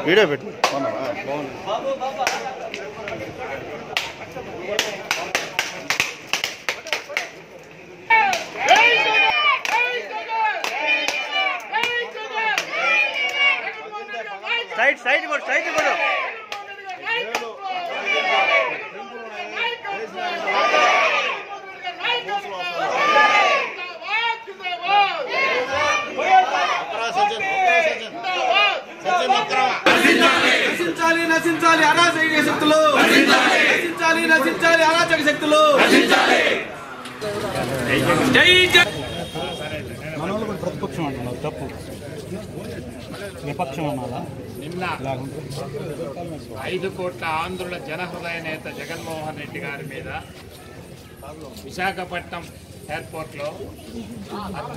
video పెట్టు side side కొడు side కొడు నశించాలి నశించాలి అరాచక శక్తులు నశించాలి నశించాలి అరాచక శక్తులు మనోళ్ళు కూడా ప్రతిపక్షం అంటున్నారు తప్పు విపక్షం అన్నారా నిన్న ఐదు కోట్ల ఆంధ్రుల జనహృదయ నేత జగన్మోహన్ రెడ్డి గారి మీద విశాఖపట్నం ఎయిర్పోర్ట్లో హత్య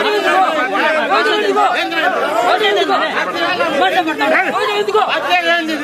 ఎందుకో